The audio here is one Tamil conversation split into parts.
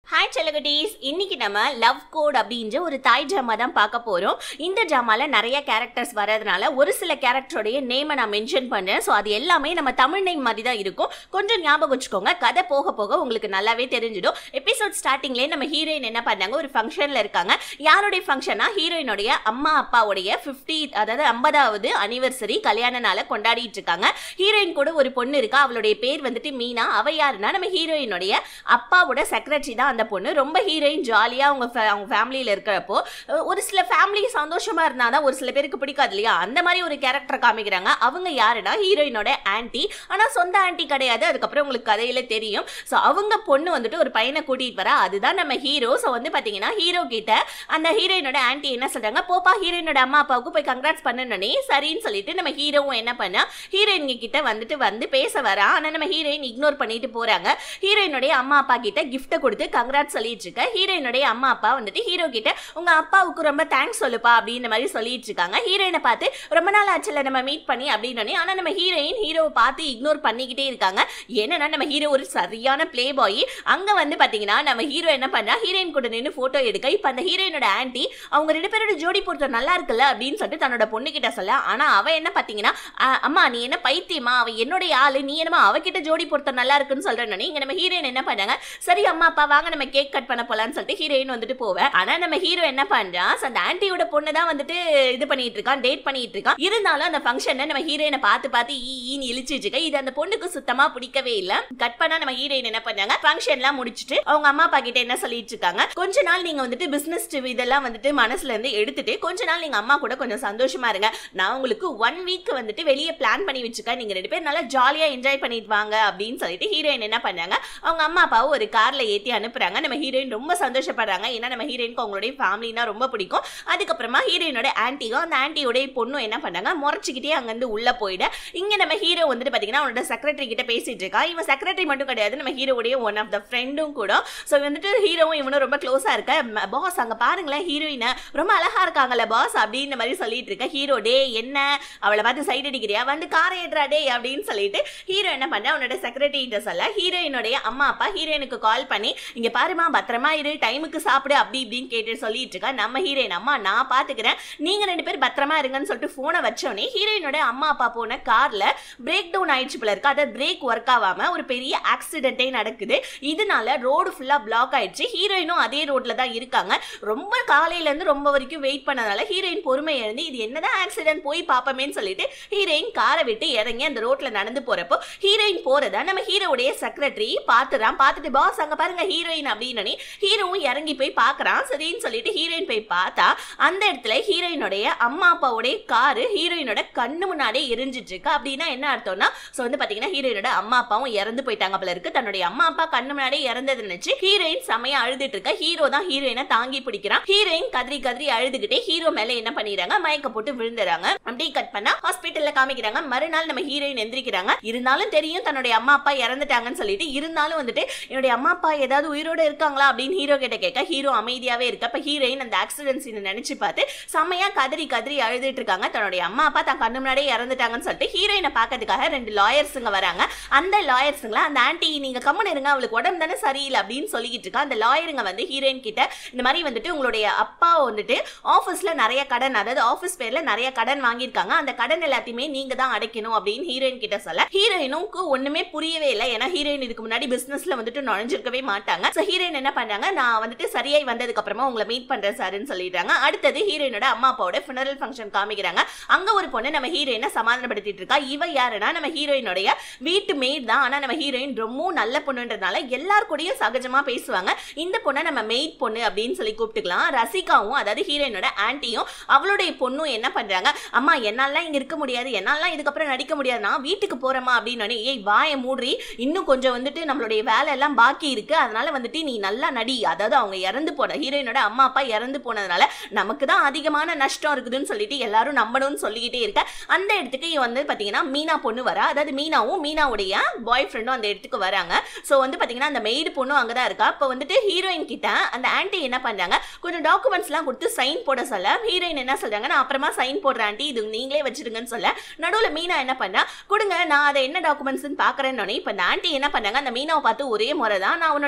ஹாய் செலகுட்டீஸ் இன்னைக்கு நம்ம லவ் கோட் அப்படின்ற ஒரு தாய் ட்ராமா தான் பார்க்க போறோம் இந்த ட்ராமால நிறைய கேரக்டர்ஸ் வரதுனால ஒரு சில கேரக்டருடைய நேமை நான் மென்ஷன் பண்ணேன் ஸோ அது எல்லாமே நம்ம தமிழ் நேம் மாதிரி தான் இருக்கும் கொஞ்சம் ஞாபகம் வச்சுக்கோங்க கதை போக போக உங்களுக்கு நல்லாவே தெரிஞ்சிடும் எபிசோட் ஸ்டார்டிங்லேயே நம்ம ஹீரோயின் என்ன பண்ணாங்க ஒரு ஃபங்க்ஷன்ல இருக்காங்க யாருடைய ஃபங்க்ஷனா ஹீரோயினுடைய அம்மா அப்பாவுடைய ஃபிஃப்டி அதாவது ஐம்பதாவது அனிவர்சரி கல்யாண நாளை கொண்டாடிட்டு இருக்காங்க ஹீரோயின் கூட ஒரு பொண்ணு இருக்கா அவளுடைய பேர் வந்துட்டு மீனா அவ யாருன்னா நம்ம ஹீரோயினுடைய அப்பாவோட செக்ரட்டரி தான் அந்த பொண்ணு ரொம்ப ஹீரோயின் ஜாலியாக அவங்க fa- அவங்க ஃபேமிலியில் இருக்கிறப்போ அஹ், ஒரு சில ஃபேமிலி சந்தோஷமா இருந்தால் தான் ஒரு சில பேருக்கு பிடிக்காது இல்லையா அந்த மாதிரி ஒரு கேரக்டர் காமிக்கிறாங்க அவங்க யாருன்னா ஹீரோயினோட ஆன்ட்டி ஆனால் சொந்த ஆன்ட்டி கிடையாது அதுக்கப்புறம் உங்களுக்கு கதையில தெரியும் ஸோ அவங்க பொண்ணு வந்துட்டு ஒரு பையனை கூட்டிகிட்டு வரா அதுதான் நம்ம ஹீரோ ஸோ வந்து பார்த்தீங்கன்னா ஹீரோ கிட்ட அந்த ஹீரோயினோட ஆன்ட்டி என்ன சொல்றாங்க போப்பா ஹீரோயினோட அம்மா அப்பாவுக்கு போய் கங்க்ராட்ஸ் பண்ணனே சரின்னு சொல்லிட்டு நம்ம ஹீரோவும் என்ன பண்ணா ஹீரோயின் கிட்ட வந்துட்டு வந்து பேச வரா ஆனால் நம்ம ஹீரோயின் இக்னோர் பண்ணிட்டு போறாங்க ஹீரோயினுடைய அம்மா அப்பா கிட்ட கிஃப்ட்டை கொடுத்து கங்க்ராட் சொல்லிட்டு இருக்க ஹீரோயினுடைய அம்மா அப்பா வந்துட்டு ஹீரோ கிட்ட உங்க அப்பாவுக்கு ரொம்ப தேங்க்ஸ் சொல்லுப்பா அப்படின்ற மாதிரி சொல்லிட்டு இருக்காங்க ஹீரோயினை பார்த்து ரொம்ப நாள் ஆச்சுல நம்ம மீட் பண்ணி அப்படின்னு ஆனா நம்ம ஹீரோயின் ஹீரோவை பார்த்து இக்னோர் பண்ணிக்கிட்டே இருக்காங்க என்னன்னா நம்ம ஹீரோ ஒரு சரியான ப்ளே பாய் அங்க வந்து பாத்தீங்கன்னா நம்ம ஹீரோ என்ன பண்ணா ஹீரோயின் கூட நின்று போட்டோ எடுக்க இப்ப அந்த ஹீரோயினோட ஆன்ட்டி அவங்க ரெண்டு பேரோட ஜோடி பொருத்தம் நல்லா இருக்குல்ல அப்படின்னு சொல்லிட்டு தன்னோட பொண்ணு கிட்ட சொல்ல ஆனா அவ என்ன பாத்தீங்கன்னா "அஹ், அம்மா நீ என்ன பைத்தியமா அவ என்னுடைய ஆளு நீ என்னமா அவகிட்ட ஜோடி பொருத்தம் நல்லா இருக்குன்னு சொல்றேன்னு இங்க நம்ம ஹீரோயின் என்ன பண்ணாங்க சரி அம்மா அப்பா வாங்க நம்ம கேக் கட் பண்ண போலாம்னு சொல்லிட்டு ஹீரோயின் வந்துட்டு போவேன் ஆனா நம்ம ஹீரோ என்ன பண்றான் so அந்த ஆன்ட்டியோட பொண்ணு தான் வந்துட்டு இது பண்ணிட்டு இருக்கான் டேட் பண்ணிட்டு இருக்கான் இருந்தாலும் அந்த ஃபங்க்ஷனை நம்ம ஹீரோயினை பார்த்து பார்த்து ஈ ஈன்னு இழிச்சிட்டு இருக்கா இது அந்த பொண்ணுக்கு சுத்தமா பிடிக்கவே இல்ல கட் பண்ணா நம்ம ஹீரோயின் என்ன பண்ணாங்க ஃபங்க்ஷன்லாம் முடிச்சிட்டு அவங்க அம்மா அப்பா கிட்ட என்ன சொல்லிட்டு இருக்காங்க கொஞ்ச நாள் நீங்க வந்துட்டு பிசினஸ் இதெல்லாம் வந்துட்டு மனசுல இருந்து எடுத்துட்டு கொஞ்ச நாள் நீங்க அம்மா கூட கொஞ்சம் சந்தோஷமா இருங்க நான் உங்களுக்கு ஒன் வீக் வந்துட்டு வெளியே பிளான் பண்ணி வச்சிருக்கேன் நீங்க ரெண்டு பேரும் நல்லா ஜாலியா என்ஜாய் பண்ணிட்டு வாங்க அப்படின்னு சொல்லிட்டு ஹீரோயின் என்ன பண்ணாங்க அவங்க அம்மா அப்பாவை ஒரு கார்ல ஏத்தி அனுப்புறாங்க நம்ம ஹீரோயின் ரொம்ப சந்தோஷப்படுறாங்க ஏன்னா நம்ம ஹீரோயினுக்கு அவங்களுடைய ஃபேமிலினா ரொம்ப பிடிக்கும் அதுக்கப்புறமா ஹீரோயினோட ஆன்ட்டியும் அந்த ஆன்ட்டியோடைய பொண்ணும் என்ன பண்ணாங்க முறைச்சிக்கிட்டே அங்கிருந்து உள்ள போயிட இங்க நம்ம ஹீரோ வந்துட்டு பாத்தீங்கன்னா அவனோட செக்ரட்டரி கிட்ட பேசிட்டு இருக்கா இவன் செக்ரட்டரி மட்டும் கிடையாது நம்ம ஹீரோவுடைய ஒன் ஆஃப் த ஃப்ரெண்டும் கூட ஸோ வந்துட்டு ஹீரோவும் இவனும் ரொம்ப க்ளோஸா இருக்க பாஸ் அங்க பாருங்களேன் ஹீரோயினை ரொம்ப அழகா இருக்காங்கல்ல பாஸ் அப்படின்ற மாதிரி சொல்லிட்டு இருக்க ஹீரோ டே என்ன அவளை பார்த்து சைட் அடிக்கிறியா வந்து காரை ஏற்றா டே அப்படின்னு சொல்லிட்டு ஹீரோ என்ன பண்ண அவனோட செக்ரட்டரி கிட்ட சொல்ல ஹீரோயினுடைய அம்மா அப்பா ஹீரோயினுக்கு கால் பண்ணி இங்க பாருமா பத்திரமா இரு டைமுக்கு சாப்பிடு அப்படி இப்படின்னு கேட்டு சொல்லிட்டு இருக்கா நம்ம ஹீரோயின் அம்மா நான் பாத்துக்கிறேன் நீங்க ரெண்டு பேரும் பத்திரமா இருங்கன்னு சொல்லிட்டு போனை வச்சோடனே ஹீரோயினோட அம்மா அப்பா போன கார்ல பிரேக் டவுன் ஆயிடுச்சு போல இருக்கு அதாவது பிரேக் ஒர்க் ஆகாம ஒரு பெரிய ஆக்சிடென்ட்டே நடக்குது இதனால ரோடு ஃபுல்லா பிளாக் ஆயிடுச்சு ஹீரோயினும் அதே ரோட்ல தான் இருக்காங்க ரொம்ப காலையில இருந்து ரொம்ப வரைக்கும் வெயிட் பண்ணதால ஹீரோயின் பொறுமை இழந்து இது என்னதான் ஆக்சிடென்ட் போய் பாப்பமேன்னு சொல்லிட்டு ஹீரோயின் காரை விட்டு இறங்கி அந்த ரோட்ல நடந்து போறப்போ ஹீரோயின் போறத நம்ம ஹீரோவுடைய செக்ரட்டரி பாத்துறான் பார்த்துட்டு பாஸ் அங்க பாருங்க ஹீரோயின் அப்படின்னு ஹீரோவும் இறங்கி போய் பார்க்கறான் சரின்னு சொல்லிட்டு ஹீரோயின் போய் பார்த்தா அந்த இடத்துல ஹீரோயினுடைய அம்மா அப்பாவுடைய காரு ஹீரோயினோட கண்ணு முன்னாடியே எரிஞ்சிட்டு இருக்கு அப்படின்னா என்ன அர்த்தம்னா ஸோ வந்து பாத்தீங்கன்னா ஹீரோயினோட அம்மா அப்பாவும் இறந்து போயிட்டாங்க போல இருக்கு தன்னுடைய அம்மா அப்பா கண்ணு முன்னாடியே இறந்தது நினைச்சு ஹீரோயின் செமையா அழுதுட்டு இருக்க ஹீரோ தான் ஹீரோயினை தாங்கி பிடிக்கிறான் ஹீரோயின் கதறி கதறி அழுதுகிட்டே ஹீரோ மேல என்ன பண்ணிடுறாங்க மயக்க போட்டு விழுந்துறாங்க அப்படியே கட் பண்ணா ஹாஸ்பிட்டல்ல காமிக்கிறாங்க மறுநாள் நம்ம ஹீரோயின் எந்திரிக்கிறாங்க இருந்தாலும் தெரியும் தன்னுடைய அம்மா அப்பா இறந்துட்டாங்கன்னு சொல்லிட்டு இருந்தாலும் வந்துட்டு என்னுடைய அம்மா அப்பா ஏதாவது உயிரோட இருக்காங்களா அப்படின்னு ஹீரோ கிட்ட கேட்க ஹீரோ அமைதியாவே இருக்க அப்ப ஹீரோயின் அந்த ஆக்சிடென்ட் சீனை நினைச்சு பார்த்து செம்மையா கதறி கதறி அழுதுட்டு இருக்காங்க தன்னுடைய அம்மா அப்பா தன் கண்ணு முன்னாடியே இறந்துட்டாங்கன்னு சொல்லிட்டு ஹீரோயினை பார்க்கறதுக்காக ரெண்டு லாயர்ஸுங்க வராங்க அந்த லாயர்ஸுங்களா அந்த ஆன்ட்டி நீங்க கம்மன் இருங்க அவளுக்கு உடம்பு தானே சரியில்லை அப்படின்னு சொல்லிக்கிட்டு இருக்கா அந்த லாயருங்க வந்து ஹீரோயின் கிட்ட இந்த மாதிரி வந்துட்டு உங்களுடைய அப்பா வந்துட்டு ஆஃபீஸ்ல நிறைய கடன் அதாவது ஆஃபீஸ் பேர்ல நிறைய கடன் வாங்கியிருக்காங்க அந்த கடன் எல்லாத்தையுமே நீங்க தான் அடைக்கணும் அப்படின்னு ஹீரோயின் கிட்ட சொல்ல ஹீரோயினுக்கு ஒண்ணுமே புரியவே இல்லை ஏன்னா ஹீரோயின் இதுக்கு முன்னாடி பிசினஸ்ல வந்துட்டு நுழைஞ்சிருக்கவே மாட்டாங்க ஸோ ஹீரோயின் என்ன பண்றாங்க நான் வந்துட்டு சரியாய் வந்ததுக்கு அப்புறமா உங்களை மீட் பண்றேன் சார்னு சொல்லிடுறாங்க அடுத்தது ஹீரோயினோட அம்மா அப்பாவோட ஃபினரல் ஃபங்க்ஷன் காமிக்கிறாங்க அங்க ஒரு பொண்ணு நம்ம ஹீரோயினை சமாதானப்படுத்திட்டு இருக்கா இவ யாருன்னா நம்ம ஹீரோயினுடைய வீட்டு மெய்ட் தான் ஆனா நம்ம ஹீரோயின் ரொம்ப நல்ல பொண்ணுன்றதுனால எல்லார் கூடயும் சகஜமா பேசுவாங்க இந்த பொண்ணை நம்ம மெய்ட் பொண்ணு அப்படின்னு சொல்லி கூப்பிட்டுக்கலாம் ரசிகாவும் அதாவது ஹீரோயினோட ஆன்ட்டியும் அவளுடைய பொண்ணும் என்ன பண்றாங்க அம்மா என்னாலாம் இங்க இருக்க முடியாது என்னாலாம் இதுக்கப்புறம் நடிக்க முடியாது நான் வீட்டுக்கு போறேம்மா அப்படின்னு உடனே, ஏய் வாயை மூடி இன்னும் கொஞ்சம் வந்துட்டு நம்மளுடைய வேலை எல்லாம் பாக்கி இருக்கு அதனால வந்துட்டு நீ நல்லா நடி அதாவது அவங்க இறந்து போன ஹீரோயினோட அம்மா அப்பா இறந்து போனதுனால நமக்கு தான் அதிகமான நஷ்டம் இருக்குதுன்னு சொல்லிட்டு எல்லாரும் நம்பணும்னு சொல்லிக்கிட்டே இருக்க அந்த இடத்துக்கு இவ வந்து பாத்தீங்கன்னா மீனா பொண்ணு வரா அதாவது மீனாவும் மீனாவுடைய பாய் ஃப்ரெண்டும் அந்த இடத்துக்கு வராங்க ஸோ வந்து பாத்தீங்கன்னா அந்த மெய்டு பொண்ணும் அங்கதான் இருக்கா இப்போ வந்துட்டு ஹீரோயின் கிட்ட அந்த ஆன்ட்டி என்ன பண்றாங்க கொஞ்சம் டாக்குமெண்ட்ஸ்லாம் கொடுத்து சைன் போட சொல்ல ஹீரோயின் என்ன சொல்றாங்க நான் அப்புறமா சைன் போடுறேன் ஆண்டி இது நீங்களே வச்சிருங்கன்னு சொல்ல நடுவில் மீனா என்ன பண்ணா கொடுங்க நான் அதை என்ன டாக்குமெண்ட்ஸ்னு பாக்குறேன்னு இப்போ அந்த ஆன்ட்டி என்ன பண்ணாங்க அந்த மீனாவை பார்த்து ஒரே முறை தான் நான் உன்னுடைய டேபிள்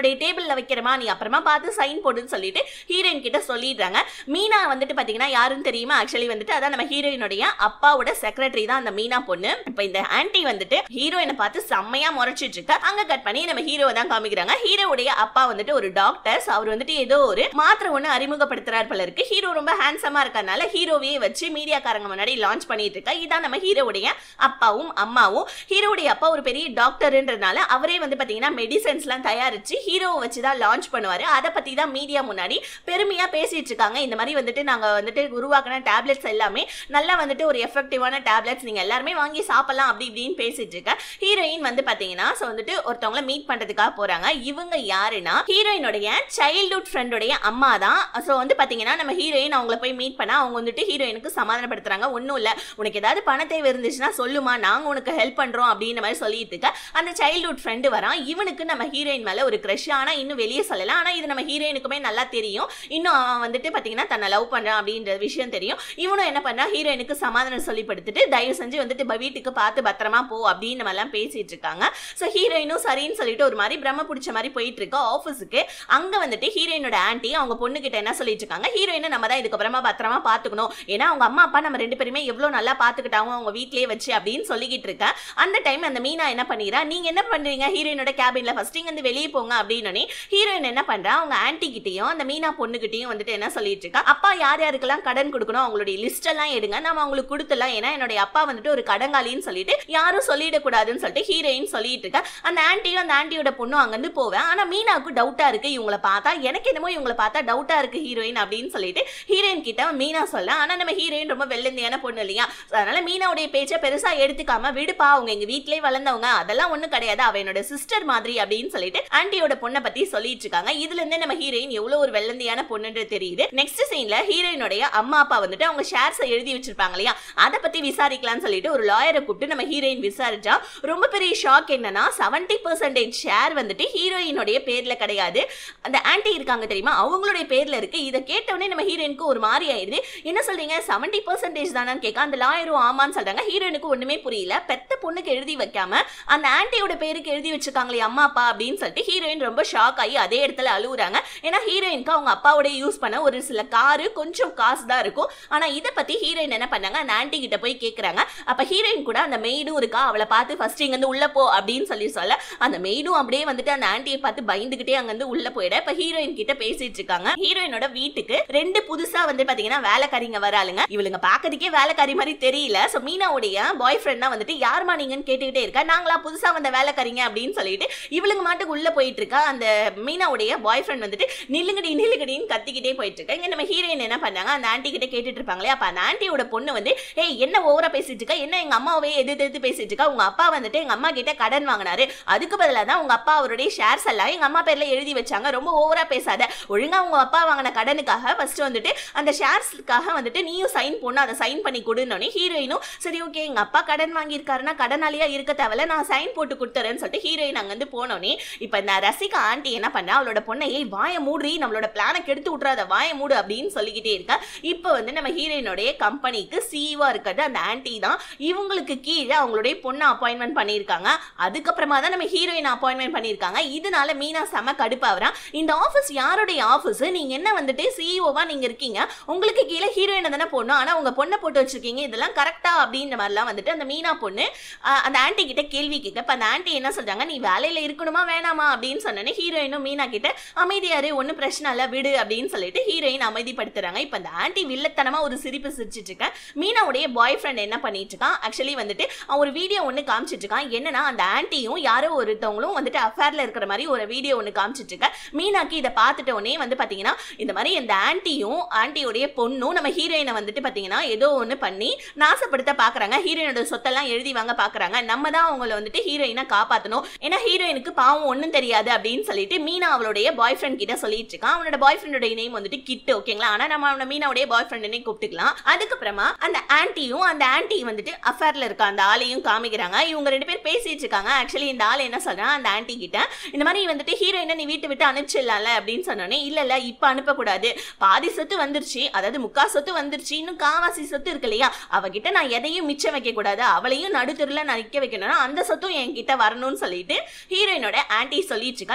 கேபின்ல வைக்கிறமா நீ அப்புறமா பார்த்து சைன் போடுன்னு சொல்லிட்டு ஹீரோயின் கிட்ட சொல்லிடுறாங்க மீனா வந்துட்டு பாத்தீங்கன்னா யாருன்னு தெரியுமா ஆக்சுவலி வந்துட்டு அதான் நம்ம ஹீரோயினுடைய அப்பாவோட செக்ரட்டரி தான் அந்த மீனா பொண்ணு இப்போ இந்த ஆன்ட்டி வந்துட்டு ஹீரோயினை பார்த்து செம்மையா முறைச்சிட்டு இருக்க அங்க கட் பண்ணி நம்ம ஹீரோவை தான் காமிக்கிறாங்க ஹீரோவுடைய அப்பா வந்துட்டு ஒரு டாக்டர் அவர் வந்துட்டு ஏதோ ஒரு மாத்திரை ஒண்ணு அறிமுகப்படுத்துறாரு போல இருக்கு ஹீரோ ரொம்ப ஹேண்ட்ஸமா இருக்கறனால ஹீரோவையே வச்சு மீடியாக்காரங்க முன்னாடி லான்ச் பண்ணிட்டு இருக்கா இதான் நம்ம ஹீரோவுடைய அப்பாவும் அம்மாவும் ஹீரோவுடைய அப்பா ஒரு பெரிய டாக்டர்ன்றனால அவரே வந்து பாத்தீங்கன்னா மெடிசன்ஸ்லாம் தயாரிச்சு ஹீரோவை வச்சு தான் லான்ச் பண்ணுவாரு அதை பத்தி தான் மீடியா முன்னாடி பெருமையா பேசிட்டு இருக்காங்க இந்த மாதிரி வந்துட்டு நாங்க வந்துட்டு உருவாக்கின டேப்லெட்ஸ் எல்லாமே நல்லா வந்துட்டு ஒரு எஃபெக்டிவான டேப்லெட்ஸ் நீங்க எல்லாருமே வாங்கி சாப்பிடலாம் அப்படி இப்படின்னு பேசிட்டு இருக்க ஹீரோயின் வந்து பாத்தீங்கன்னா ஸோ வந்துட்டு ஒருத்தவங்கள மீட் பண்றதுக்காக போறாங்க இவங்க யாருன்னா ஹீரோயினுடைய சைல்ட்ஹுட் ஃப்ரெண்டுடைய அம்மா தான் ஸோ வந்து பாத்தீங்கன்னா நம்ம ஹீரோயின் அவங்கள போய் மீட் பண்ணா அவங்க வந்துட்டு ஹீரோயினுக்கு சமாதானப்படுத்துறாங்க ஒன்றும் இல்லை உனக்கு ஏதாவது பண தேவை இருந்துச்சுன்னா சொல்லுமா நாங்க உனக்கு ஹெல்ப் பண்றோம் அப்படின்ற மாதிரி சொல்லிட்டு இருக்க அந்த சைல்ட்ஹுட் ஃப்ரெண்டு வரான் இவனுக்கு நம்ம ஹீரோயின் மேல ஒரு க்ரஷ் ஆனா இன்னும் வெளியே சொல்லலாம் ஆனா இது நம்ம ஹீரோயினுக்குமே நல்லா தெரியும் இன்னும் அவன் வந்துட்டு பாத்தீங்கன்னா தன்னை லவ் பண்றான் அப்படின்ற விஷயம் தெரியும் இவனும் என்ன பண்ணா ஹீரோயினுக்கு சமாதானம் சொல்லி படுத்துட்டு தயவு செஞ்சு வந்துட்டு ப- வீட்டுக்கு பார்த்து பத்திரமா போ அப்படின்னு எல்லாம் பேசிட்டு இருக்காங்க ஸோ ஹீரோயினும் சரின்னு சொல்லிட்டு ஒரு மாதிரி பிரம்ம பிடிச்ச மாதிரி போயிட்டு இருக்கா ஆஃபீஸுக்கு அங்க வந்துட்டு ஹீரோயினோட ஆன்ட்டி அவங்க பொண்ணு கிட்ட என்ன சொல்லிட்டு இருக்காங்க ஹீரோயினை நம்ம தான் இதுக்கப்புறமா பத்திரமா பாத்துக்கணும் ஏன்னா அவங்க அம்மா அப்பா நம்ம ரெண்டு பேருமே எவ்வளவு நல்லா பாத்துக்கிட்டாங்க அவங்க வீட்லயே வச்சு அப்படின்னு சொல்லிக்கிட்டு இருக்க அந்த டைம் அந்த மீனா என்ன பண்ணிக்கிறா நீங்க என்ன பண்றீங்க ஹீரோயினோட கேபின்ல ஃபர்ஸ்ட் இங்க வந்து வெளியே போங்க அப்படின்னு ஹீரோயின் என்ன பண்றா அவங்க ஆன்ட்டி கிட்டயும் அந்த மீனா பொண்ணுகிட்டயும் வந்துட்டு என்ன சொல்லிட்டு இருக்கா அப்பா யார் யாருக்கெல்லாம் கடன் கொடுக்கணும் அவங்களுடைய லிஸ்ட் எல்லாம் எடுங்க நம்ம அவங்களுக்கு கொடுத்துலாம் ஏன்னா என்னுடைய அப்பா வந்துட்டு ஒரு கடங்காலின்னு சொல்லிட்டு யாரும் சொல்லிடக்கூடாதுன்னு சொல்லிட்டு ஹீரோயின் சொல்லிட்டு இருக்கா அந்த ஆன்ட்டியும் அந்த ஆன்ட்டியோட பொண்ணும் அங்கிருந்து போவேன் ஆனா மீனாவுக்கு டவுட்டா இருக்கு இவங்கள பார்த்தா எனக்கு என்னமோ இவங்கள பார்த்தா டவுட்டா இருக்கு ஹீரோயின் அப்படின்னு சொல்லிட்டு ஹீரோயின் கிட்ட மீனா சொல்ல ஆனா நம்ம ஹீரோயின் ரொம்ப வெள்ளந்தியான பொண்ணு இல்லையா அதனால மீனாவுடைய பேச்சை பெருசா எடுத்துக்காம விடுப்பா அவங்க எங்க வீட்லயே வளர்ந்தவங்க அதெல்லாம் ஒண்ணும் கிடையாது அவ என்னோட சிஸ்டர் மாதிரி அப்படின்னு சொல்லிட்டு ஆன்ட்டியோட பொண்ணை பத்தி சொல்லிட்டு இருக்காங்க இதுல இருந்தே நம்ம ஹீரோயின் எவ்வளவு ஒரு வெள்ளந்தியான பொண்ணுன்றது தெரியுது நெக்ஸ்ட் சீன்ல ஹீரோயினுடைய அம்மா அப்பா வந்துட்டு அவங்க ஷேர்ஸ் எழுதி வச்சிருப்பாங்க இல்லையா அதை பத்தி விசாரிக்கலாம்னு சொல்லிட்டு ஒரு லாயரை கூப்பிட்டு நம்ம ஹீரோயின் விசாரிச்சா ரொம்ப பெரிய ஷாக் என்னன்னா செவன்டி பர்சன்டேஜ் ஷேர் வந்துட்டு ஹீரோயினுடைய பேர்ல கிடையாது அந்த ஆன்ட்டி இருக்காங்க தெரியுமா அவங்களுடைய பேர்ல இருக்கு இதை கேட்டவுடனே நம்ம ஹீரோயினுக்கு ஒரு மாதிரி ஆயிடுது என்ன சொல்றீங்க செவன்டி பர்சன்டேஜ் தானு கேட்க அந்த லாயரும் ஆமான்னு சொல்றாங்க ஹீரோயினுக்கு ஒண்ணுமே புரியல பெத்த பொண்ணுக்கு எழுதி வைக்காம அந்த ஆன்ட்டியோட பேருக்கு எழுதி வச்சிருக்காங்களே அம்மா அப்பா அப்படின்னு சொல்லிட்டு ஹீரோயின் ரொம்ப ஷாக் ஆகி அதே இடத்துல அழுகுறாங்க ஏன்னா ஹீரோயினுக்கு அவங்க அப்பாவோட யூஸ் பண்ண ஒரு சில காரு கொஞ்சம் காசு தான் இருக்கும் ஆனா இதை பத்தி ஹீரோயின் என்ன பண்ணாங்க அந்த ஆன்ட்டி கிட்ட போய் கேக்குறாங்க அப்ப ஹீரோயின் கூட அந்த மெய்டும் இருக்கா அவளை பார்த்து ஃபர்ஸ்ட் இங்க இருந்து உள்ள போ அப்படின்னு சொல்லி சொல்ல அந்த மெய்டும் அப்படியே வந்துட்டு அந்த ஆன்ட்டியை பார்த்து பயந்துகிட்டே அங்க இருந்து உள்ள போயிட இப்ப ஹீரோயின் கிட்ட பேசிட்டு இருக்காங்க ஹீரோயினோட வீட்டுக்கு ரெண்டு புதுசா வந்து பாத்தீங்கன்னா வேலைக்காரிங்க வராளுங்க இவளுங்க பாக்கிறதுக்கே வேலைக்காரி மாதிரி தெரியல சோ மீனாவுடைய பாய் ஃப்ரெண்ட் தான் வந்துட்டு யாருமா நீங்கன்னு கேட்டுக்கிட்டே இருக்கா நாங்களா புதுசா வந்த வேலைக்காரிங்க அப்படின்னு சொல்லிட்டு இவளுங்க மாட்டுக்கு உள்ள போயிட்டு இருக்கா அந்த மீனாவுடைய பாய் ஃப்ரெண்ட் வந்துட்டு நில்லுங்கடி நில்லுங்கடின்னு கத்திக்கிட்டே போயிட்டு இருக்கா இங்க நம்ம ஹீரோயின் என்ன பண்ணாங்க அந்த ஆன்ட்டி கிட்ட கேட்டுட்டு இருப்பாங்களே அப்ப அந்த ஆன்ட்டியோட பொண்ணு வந்து ஏய் என்ன ஓவரா பேசிட்டு இருக்கா என்ன எங்க அம்மாவே எதிர்த்து எதிர்த்து பேசிட்டு இருக்கா உங்க அப்பா வந்துட்டு எங்க அம்மா கிட்ட கடன் வாங்கினாரு அதுக்கு பதிலா தான் உங்க அப்பா அவருடைய ஷேர்ஸ் எல்லாம் எங்க அம்மா பேர்ல எழுதி வச்சாங்க ரொம்ப ஓவரா பேசாத ஒழுங்கா உங்க அப்பா வாங்கின கடனுக்காக ஃபர்ஸ்ட் வந்துட்டு அந்த ஷேர்ஸ்க்காக வந்துட்டு நீயும் சைன் போடணும் அதை சைன் பண்ணி கொடுன்னொடனே ஹீரோயினும் சரி ஓகே எங்க அப்பா கடன் வாங்கியிருக்காருன்னா கடனாளியா இருக்க தேவையில்ல நான் சைன் போட்டு கொடுத்துறேன்னு சொல்லிட்டு ஹீரோயின் அங்க இருந்து போனோடனே இப்ப இந்த ரசிகா ஆண்டி என்ன பண்ணா அவளோட பொண்ணை ஏய் வாய மூடுறி நம்மளோட பிளானை கெடுத்து விட்றாத வாய மூடு அப்படின்னு சொல்லிக்கிட்டே இருக்கா இப்போ வந்து நம்ம ஹீரோயினுடைய கம்பெனிக்கு சிஇஓ இருக்கிறது அந்த ஆன்டி தான் இவங்களுக்கு கீழே அவங்களுடைய பொண்ணை அப்பாயின்மெண்ட் பண்ணியிருக்காங்க அதுக்கப்புறமா தான் நம்ம ஹீரோயின் அப்பாயின்மெண்ட் பண்ணியிருக்காங்க இதனால மீனா செம கடுப்பாகிறா இந்த ஆஃபீஸ் யாருடைய ஆஃபீஸ் நீங்க என்ன வந்துட்டு சிஇஓவா நீங்க இருக்கீங்க உங்களுக்கு கீழே ஹீரோயினை தானே போடணும் ஆனா உங்க பொண்ணை போட்டு வச்சிருக்கீங்க இதெல்லாம் கரெக்டா அப்படின்ற மாதிரிலாம் வந்துட்டு அந்த மீனா பொண்ணு ஆஹ், அந்த ஆன்ட்டி கிட்ட கேள்வி கேட்க இப்ப அந்த ஆன்ட்டி என்ன சொல்றாங்க நீ வேலையில இருக்கணுமா வேணாமா அப்படின்னு சொன்னோன்னே ஹீரோயினும் மீனா கிட்ட அமைதியாரு ஒன்றும் பிரச்சனை இல்லை விடு அப்படின்னு சொல்லிட்டு ஹீரோயின் அமைதிப்படுத்துறாங்க இப்போ அந்த ஆன்ட்டி வில்லத்தனமா ஒரு சிரிப்பு சிரிச்சிட்டு இருக்கேன் மீனாவுடைய பாய் ஃப்ரெண்ட் என்ன பண்ணிட்டு இருக்கான் ஆக்சுவலி வந்துட்டு அவன் ஒரு வீடியோ ஒன்று காமிச்சிட்டு இருக்கான் என்னன்னா அந்த ஆன்ட்டியும் யாரோ ஒருத்தவங்களும் வந்துட்டு அஃபேர்ல இருக்கிற மாதிரி ஒரு வீடியோ ஒன்று காமிச்சிட்டு இருக்க மீனாக்கு இதை பார்த்துட்ட உடனே வந்து பாத்தீங்கன்னா இந்த மாதிரி இந்த ஆன்ட்டியும் ஆன்ட்டியோடைய பொண்ணும் நம்ம ஹீரோயினை வந்துட்டு பாத்தீங்கன்னா ஏதோ ஒன்று பண்ணி நாசப்படுத்த பாக்குறாங்க ஹீரோயினோட சொத்தெல்லாம் எழுதி வாங்க பாக்குறாங்க நம்ம தான் அவங்கள வந்துட்டு ஹீரோயினை காப்பாத்தணும் ஏன்னா ஹீரோயினுக்கு பாவம் ஒன்றும் தெரியாது அப்படின்னு சொல்லிட்டு மீனா அவளுடைய பாய் ஃப்ரெண்ட் கிட்ட சொல்லிட்டு இருக்கான் அவனோட பாய் ஃப்ரெண்டோட நேம் வந்துட்டு கிட்டு ஓகேங்களா ஆனா நம்ம அவன மீனாவுடைய பாய் ஃப்ரெண்டுனே கூப்பிட்டுக்கலாம் அதுக்கப்புறமா அந்த ஆன்ட்டியும் அந்த ஆன்ட்டி வந்துட்டு அஃபேர்ல இருக்க அந்த ஆளையும் காமிக்கிறாங்க இவங்க ரெண்டு பேர் பேசிட்டு இருக்காங்க ஆக்சுவலி இந்த ஆள் என்ன சொல்றான் அந்த ஆன்ட்டி கிட்ட இந்த மாதிரி வந்துட்டு ஹீரோயினை நீ வீட்டு விட்டு அனுப்பிச்சிடலாம்ல அப்படின்னு சொன்னோன்னே இல்ல இல்ல இப்ப அனுப்பக்கூடாது பாதி சொத்து வந்துருச்சு அதாவது முக்கா சொத்து வந்துருச்சு இன்னும் காவாசி சொத்து இருக்கு இல்லையா அவகிட்ட நான் எதையும் மிச்சம் வைக்க கூடாது அவளையும் நடுத்தருல நான் நிக்க வைக்கணும்னா அந்த சொத்தும் என்கிட்ட வரணும்னு சொல்லிட்டு ஹீரோயினோட ஆன்ட்டி சொல்லிட்டு இருக்கா நம்ம ஹீரோயின்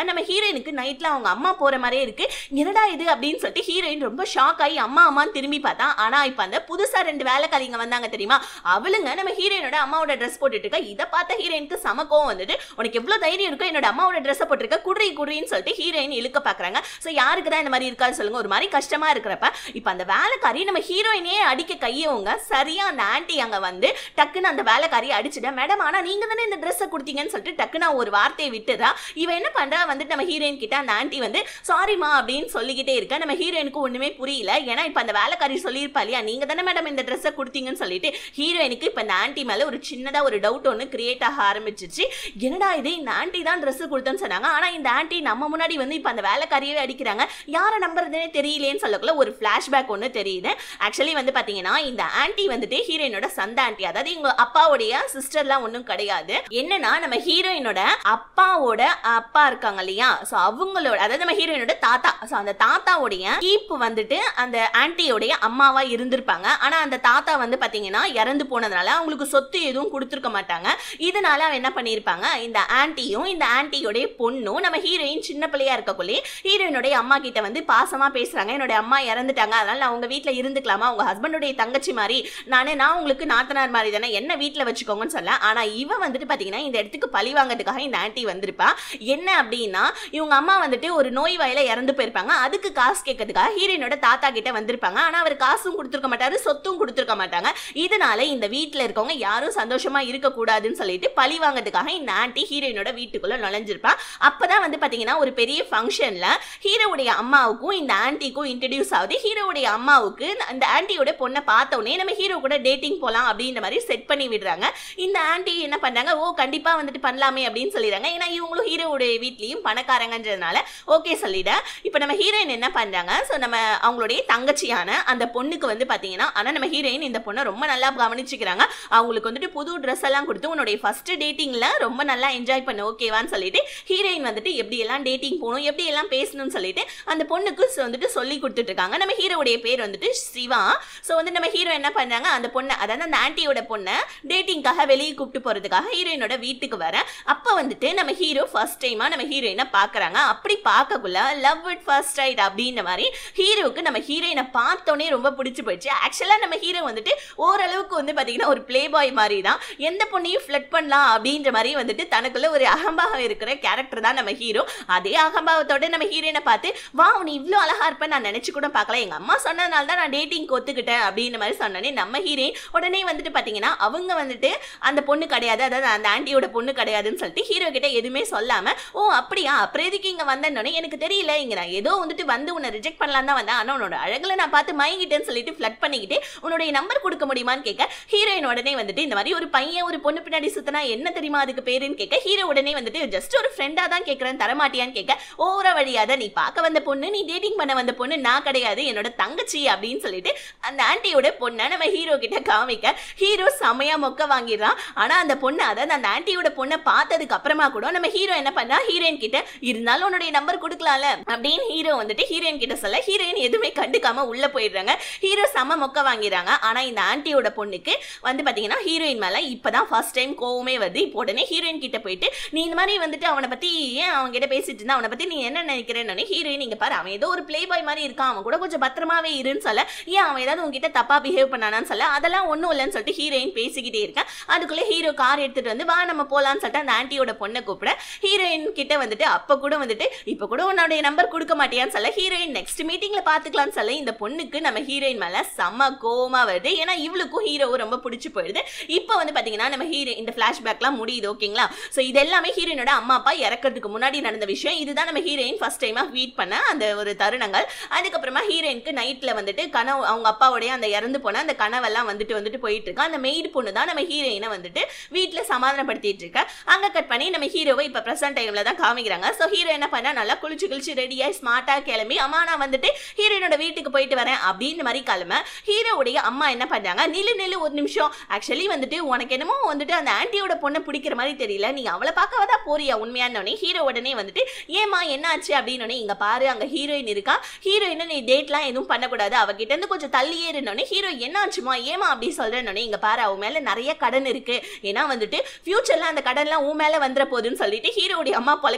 ஹீரோயினுக்கு நைட்ல அவங்க அம்மா போற மாதிரியே இருக்கு என்னடா இது அப்படின்னு சொல்லிட்டு ஹீரோயின் ரொம்ப ஷாக் ஆகி அம்மா அம்மான்னு திரும்பி பார்த்தா ஆனா இப்ப அந்த புதுசா ரெண்டு வேலைக்காரிங்க வந்தாங்க தெரியுமா அவளுங்க நம்ம ஹீரோயினோட அம்மாவோட ட்ரெஸ் போட்டுட்டு இருக்கா இதை பார்த்த ஹீரோயினுக்கு சம கோவம் வந்தது உனக்கு எவ்வளவு தைரியம் இருக்கோ என்னோட அம்மாவோட ட்ரெஸ் போட்டிருக்க குடுறி குடுறின்னு சொல்லிட்டு ஹீரோயின் இழுக்க பாக்குறாங்க சோ யாருக்கு தான் இந்த மாதிரி இருக்காது சொல்லுங்க ஒரு மாதிரி கஷ்டமா இருக்கிறப்ப இப்ப அந்த வேலைக்காரி நம்ம ஹீரோயினே அடிக்க கையவங்க சரியா அந்த ஆன்ட்டி அங்க வந்து டக்குன்னு அந்த வேலைக்காரியை அடிச்சுட்டா மேடம் ஆனா நீங்க தானே இந்த ட்ரெஸ்ஸை கொடுத்தீங்கன்னு சொல்லிட்டு டக்குன்னு அவ ஒரு வார்த்தையை விட்டுறா இவ என்ன பண்றா வந்துட்டு நம்ம ஹீரோயின் கிட்ட அந்த ஆன்ட்டி வந்து சாரிமா அப்படின்னு சொல்லிக்கிட்டே இருக்க நம்ம ஹீரோயினுக்கு ஒண்ணுமே புரியல ஏன்னா இப்ப அந்த வேலைக்காரி சொல்லியிருப்பா இல்லையா நீங்க தானே மேடம் இந்த ட்ரெஸ்ஸை கொடுத்தீங்கன்னு சொல்லிட்டு ஹீரோயினுக்கு இப்ப இந்த ஆன்ட்டி மேல ஒரு சின்னதா ஒரு டவுட் ஒன்று கிரியேட் ஆக ஆரம்பிச்சிச்சு என்னடா இது இந்த ஆன்ட்டி தான் ட்ரெஸ் கொடுத்தேன்னு சொன்னாங்க ஆனா இந்த ஆன்ட்டி நம்ம முன்னாடி வந்து இப்ப அந்த வேலைக்காரியவே அடிக்கிறாங்க யாரை நம்புறதுனே தெரியலேன்னு சொல்லக்குள்ள ஒரு ஃபிளாஷ்பேக் ஒன்று தெரியுது ஆக்சுவலி வந்து பாத்தீங்கன்னா இந்த ஆன்ட்டி வந்துட்டு ஹீரோயினோட சந்த ஆன்ட்டி அதாவது இவங்க அப்பாவுடைய சிஸ்டர்லாம் ஒன்றும் கிடையாது என்னன்னா நம்ம ஹீரோயினோட அப்பாவோட அப்பா இருக்காங்க இல்லையா ஸோ அவங்களோட அதாவது நம்ம ஹீரோயினோட தாத்தா ஸோ அந்த தாத்தாவுடைய கீப்பு வந்துட்டு அந்த ஆன்ட்டியோடைய அம்மாவா இருந்திருப்பாங்க ஆனா அந்த தாத்தா வந்து பாத்தீங்கன்னா இறந்து போனதுனால அவங்களுக்கு சொத்து எதுவும் கொடுத்துருக்க மாட்டாங்க இதனால அவன் என்ன பண்ணியிருப்பாங்க இந்த ஆன்ட்டியும் இந்த ஆன்ட்டியோடைய பொண்ணும் நம்ம ஹீரோயின் சின்ன பிள்ளையா இருக்கக்குள்ளே ஹீரோயினுடைய அம்மா கிட்ட வந்து பாசமா பேசுறாங்க என்னோட அம்மா இறந்துட்டாங்க அதனால நான் உங்க வீட்ல இருந்துக்கலாமா உங்க ஹஸ்பண்டுடைய தங்கச்சி மாதிரி நானே நான் உங்களுக்கு நாத்தனார் மாதிரி தானே என்ன வீட்ல வச்சுக்கோங்கன்னு சொல்ல ஆனா இவ வந்துட்டு பாத்தீங்கன்னா இந்த இடத்துக்கு பழி வாங்குறதுக்காக இந்த ஆன்ட்டி வந்திருப்பா என்ன அப்படின்னா இவங்க அம்மா வந்துட்டு ஒரு நோய் வாயில இறந்து போயிருப்பாங்க அதுக்கு காசு கேட்கறதுக்காக ஹீரோயினோட தாத்தா கிட்ட வந்திருப்பாங்க ஆனா அவர் காசும் கொடுத்துருக்க மாட்டாரு சொத்தும் கொடுத்துருக்க மாட்டாங்க இதனால இந்த வீட்ல இருக்கவங்க யாரும் சந்தோஷமா இருக்க கூடாதுன்னு சொல்லிட்டு பழி வாங்குறதுக்காக இந்த ஆன்ட்டி ஹீரோயினோட வீட்டுக்குள்ள நுழைஞ்சிருப்பா அப்பதான் வந்து பாத்தீங்கன்னா ஒரு பெரிய ஃபங்க்ஷன்ல ஹீரோவுடைய அம்மாவுக்கும் இந்த ஆன்ட்டிக்கும் இன்ட்ரடியூஸ் ஆகுது ஹீரோவுடைய அம்மாவுக்கு அந்த ஆன்ட்டியோட பொண்ணை பார்த்த உடனே நம்ம ஹீரோ கூட டேட்டிங் போலாம் அப்படின்ற மாதிரி செட் பண்ணி விடுறாங்க இந்த ஆன்ட்டி என்ன பண்றாங்க ஓ கண்டிப்பா வந்துட்டு பண்ணலாமே அப்படின்னு சொல்லிடுறாங்க ஏன்னா இவங்களும் ஹீரோவுடைய வீட்லயும் பணக்காரங்கன்றதுனால ஓகே சொல்லிட இப்போ நம்ம ஹீரோயின் என்ன பண்றாங்க ஸோ நம்ம அவங்களுடைய தங்கச்சியான அந்த பொண்ணுக்கு வந்து பாத்தீங்கன்னா ஆனா நம்ம ஹீரோயின் இந்த பொண்ணை ரொம்ப நல்லா கவனிச்சுக்கிறாங்க அவங்களுக்கு வந்துட்டு புது ட்ரெஸ் எல்லாம் கொடுத்து உன்னுடைய ஃபர்ஸ்ட் டேட்டிங்ல ரொம்ப நல்லா என்ஜாய் பண்ண ஓகேவான்னு சொல்லிட்டு ஹீரோயின் வந்துட்டு எப்படி எல்லாம் டேட்டிங் போகணும் எப்படி எல்லாம் பேசணும்னு சொல்லிட்டு அந்த பொண்ணுக்கு ச- வந்துட்டு சொல்லி கொடுத்துட்டு இருக்காங்க நம்ம ஹீரோவுடைய பேர் வந்துட்டு சிவா ஸோ வந்து நம்ம ஹீரோ என்ன பண்றாங்க அந்த பொண்ணை அதாவது அந்த ஆன்ட்டியோட பொண்ணை டேட்டிங்காக வெளியே கூப்பிட்டு போறதுக்காக ஹீரோயினோட வீட்டுக்கு வர அப்ப வந்துட்டு நம்ம ஹீரோ ஃபர்ஸ்ட் டைமா நம்ம ஹீரோயினை பாக்குறாங்க அப்படி பார்க்கக்குள்ள லவ் இட் ஃபர்ஸ்ட் ரைட் அப்படின்ற மாதிரி ஹீரோவுக்கு நம்ம ஹீரோயினை பார்த்தோன்னே ரொம்ப பிடிச்சி போயிடுச்சு ஆக்சுவலா நம்ம ஹீரோ வந்துட்டு ஓரளவுக்கு வந்து பாத்தீங்கன்னா ஒரு ப்ளே பாய் மாதிரி தான் எந்த பொண்ணையும் ஃபிளட் பண்ணலாம் அப்படின்ற மாதிரி வந்துட்டு தனக்குள்ள ஒரு அகம்பாகம் இருக்கிற கேரக்டர் தான் நம்ம ஹீரோ அதே அகம்பாவத்தோட நம்ம ஹீரோயினை பார்த்து வா நீ இவ்வளோ அழகா இருப்ப நான் நினைச்சு கூட பார்க்கல எங்க அம்மா சொன்னதுனால தான் நான் டேட்டிங் ஒத்துக்கிட்டேன் அப்படின்ற மாதிரி சொன்னோன்னே நம்ம ஹீரோயின் உடனே வந்துட்டு பாத்தீங்கன்னா அவங்க வந்துட்டு அந்த பொண்ணு கிடையாது அதாவது அந்த ஆன்ட்டியோட பொண்ணு கிடையாதுன்னு சொல்லிட்டு ஹீரோ கிட்ட எதுவுமே சொல்லாம ஓ அப்படியா அப்புறம் எதுக்கு இங்க வந்தேன்னொன்னே எனக்கு தெரியல இங்க நான் ஏதோ வந்துட்டு வந்து உன்னை ரிஜெக்ட் பண்ணலாம் தான் வந்தேன் ஆனா உன்னோட அழகுல நான் பார்த்து மயங்கிட்டேன்னு சொல்லிட்டு ஃபிளட் பண்ணிக்கிட்டு உன்னுடைய நம்பர் கொடுக்க முடியுமான்னு கேட்க ஹீரோயின் உடனே வந்துட்டு இந்த மாதிரி ஒரு பையன் ஒரு பொண்ணு பின்னாடி சுத்தினா என்ன தெரியுமா அதுக்கு பேருன்னு கேட்க ஹீரோ உடனே வந்துட்டு ஜஸ்ட் ஒரு ஃப்ரெண்டா தான் கேட்கறேன் தரமாட்டியான்னு கேட்க ஓர வழியாத நீ பார்க்க வந்த பொண்ணு நீ டேட்டிங் பண்ண வந்த பொண்ணு நான் கிடையாது என்னோட தங்கச்சி அப்படின்னு சொல்லிட்டு அந்த ஆன்ட்டியோட பொண்ணை நம்ம ஹீரோ கிட்ட காமிக்க ஹீரோ செமையா மொக்க வாங்கிடுறான் ஆனா அந்த பொண்ணு அதாவது அந்த ஆன்ட்டியோட பொண்ணை பார்த்ததுக்கு அப்புறமா கூட நம்ம ஹீரோ என்ன பண்ணா ஹீரோயின் கிட்ட இருந்தாலும் உன்னுடைய நம்பர் கொடுக்கலாம்ல அப்படின்னு ஹீரோ வந்துட்டு ஹீரோயின் கிட்ட சொல்ல ஹீரோயின் எதுவுமே கண்டுக்காம உள்ள போயிடுறாங்க ஹீரோ செம மொக்க வாங்கிடுறாங்க ஆனா இந்த ஆன்ட்டியோட பொண்ணுக்கு வந்து பாத்தீங்கன்னா ஹீரோயின் மேல இப்பதான் ஃபர்ஸ்ட் டைம் கோவமே வருது இப்போ உடனே ஹீரோயின் கிட்ட போயிட்டு நீ இந்த மாதிரி வந்துட்டு அவனை பத்தி ஏன் அவன் கிட்ட பேசிட்டு இருந்தா அவனை பத்தி நீ என்ன நினைக்கிறேன்னு ஹீரோயின் இங்க பாரு அவன் ஏதோ ஒரு ப்ளே பாய் மாதிரி இருக்கான் அவன் கூட கொஞ்சம் பத்திரமாவே இருன்னு சொல்ல ஏன் அவன் ஏதாவது உங்ககிட்ட தப்பா பிஹேவ் பண்ணானான்னு சொல்ல அதெல்லாம் ஒண்ணும் இல்லைன்னு சொல்லிட்டு ஹீரோயின் பேசிக்கிட்டே இருக்கேன் அதுக்குள்ள ஹீரோ கார் எடுத்துட்டு வந்து வா நம்ம போலாம்னு சொல்லிட்டு அந்த ஆன்ட்டியோட பொண்ணை கூப்பிட ஹீரோயின் கிட்ட வந்துட்டு அப்ப கூட வந்துட்டு இப்ப கூட உன்னுடைய நம்பர் கொடுக்க மாட்டியான்னு சொல்ல ஹீரோயின் நெக்ஸ்ட் மீட்டிங்ல பாத்துக்கலாம்னு சொல்ல இந்த பொண்ணுக்கு நம்ம ஹீரோயின் மேல செம்ம கோவமா வருது ஏன்னா இவளுக்கும் ஹீரோவும் ரொம்ப பிடிச்சு போயிடுது இப்போ வந்து பாத்தீங்கன்னா நம்ம ஹீரோ இந்த பிளாஷ்பேக்லாம் முடியுது ஓகேங்களா ஸோ இது எல்லாமே ஹீரோயினோட அம்மா அப்பா இறக்கிறதுக்கு முன்னாடி நடந்த விஷயம் இதுதான் நம்ம ஹீரோயின் ஃபர்ஸ்ட் டைமா மீட் பண்ண அந்த ஒரு தருணங்கள் அதுக்கப்புறமா ஹீரோயினுக்கு நைட்ல வந்துட்டு கனவு அவங்க அப்பாவுடைய அந்த இறந்து போன அந்த கனவெல்லாம் வந்துட்டு வந்துட்டு போயிட்டு இருக்கா அந்த மெய்டு பொண்ணு தான் நம்ம ஹீரோயினை வந்துட்டு வீட்டுல சமாதானப்படுத்திட்டு இருக்க அங்க கட் பண்ணி நம்ம ஹீரோவை இப்ப பிரசன்ட் டைம்ல தான் காமிக்கிறாங்க ஸோ ஹீரோ என்ன பண்ணா நல்லா குளிச்சு குளிச்சு ரெடியாகி ஸ்மார்ட்டா கிளம்பி அம்மா நான் வந்துட்டு ஹீரோயினோட வீட்டுக்கு போயிட்டு வரேன் அப்படின்னு மாதிரி கிளம்ப ஹீரோவுடைய அம்மா என்ன பண்றாங்க நில்லு நில்லு ஒரு நிமிஷம் ஆக்சுவலி வந்துட்டு உனக்கு என்னமோ வந்துட்டு அந்த ஆன்ட்டியோட பொண்ணை பிடிக்கிற மாதிரி தெரியல நீ அவளை பார்க்கவதா போறியா உண்மையானோடனே ஹீரோ உடனே வந்துட்டு ஏமா என்னாச்சு அப்படின்னு இங்க பாரு அங்க ஹீரோயின் இருக்கா ஹீரோயினை நீ டேட்லாம் எதுவும் பண்ணக்கூடாது அவகிட்ட இருந்து கொஞ்சம் தள்ளியே இருந்தோடனே ஹீரோ என்னாச்சுமா ஏமா அப்படி சொல்றேன்னொடனே இங்க பாரு அவன் மேல நிறைய கடன் இருக்கு ஏன்னா வந்துட்டு ஃபியூச்சர்ல அந்த கடன்லாம் உன் மேல வந்துற போகுதுன்னு சொல்லிட்டு ஹீரோடைய அம்மா புலம்பிட்டே இருக்கா